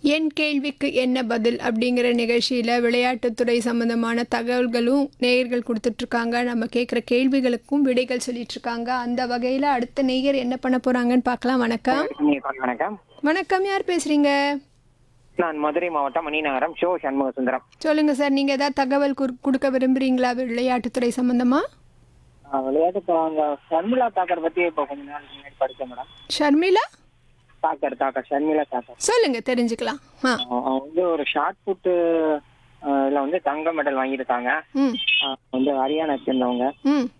என் கேள்விக்கு என்ன பதில் அப்படிங்கிற நிகழ்ச்சியில் விளையாட்டுத்துறை சம்பந்தமான தகவல்களும் நேயர்கள் கொடுத்துட்ருக்காங்க நம்ம கேட்குற கேள்விகளுக்கும் விடைகள் சொல்லிட்டு இருக்காங்க அந்த வகையில் அடுத்த நேயர் என்ன பண்ண போகிறாங்கன்னு பார்க்கலாம் வணக்கம் வணக்கம் வணக்கம் யார் பேசுகிறீங்க நான் மதுரை மாவட்டம் மணிநகரம் ஷோ சண்முக சுந்தரம் சொல்லுங்கள் சார் நீங்கள் ஏதாவது தகவல் குறு- கொடுக்க விரும்புகிறீங்களா விளையாட்டுத்துறை சம்மந்தமாக ஆஹ் விளையாட்டு இப்போ அந்த ஷர்மிளா தாக்கர் பத்தி இப்போ கொஞ்ச நாளுக்கு முன்னாடி படித்தேன் மேடம் ஷர்மிளா தாக்கர் தாக்கர் ஷர்மிளா தாக்கர் சொல்லுங்கள் தெரிஞ்சுக்கலாம் ஆ ஆஹ் அவங்க வந்து ஒரு ஷார்ட் புட்டு இதுல வந்து தங்க மெடல் வாங்கியிருக்காங்க ம் ஆஹ் வந்து ஹரியானா சேர்ந்தவங்க ம்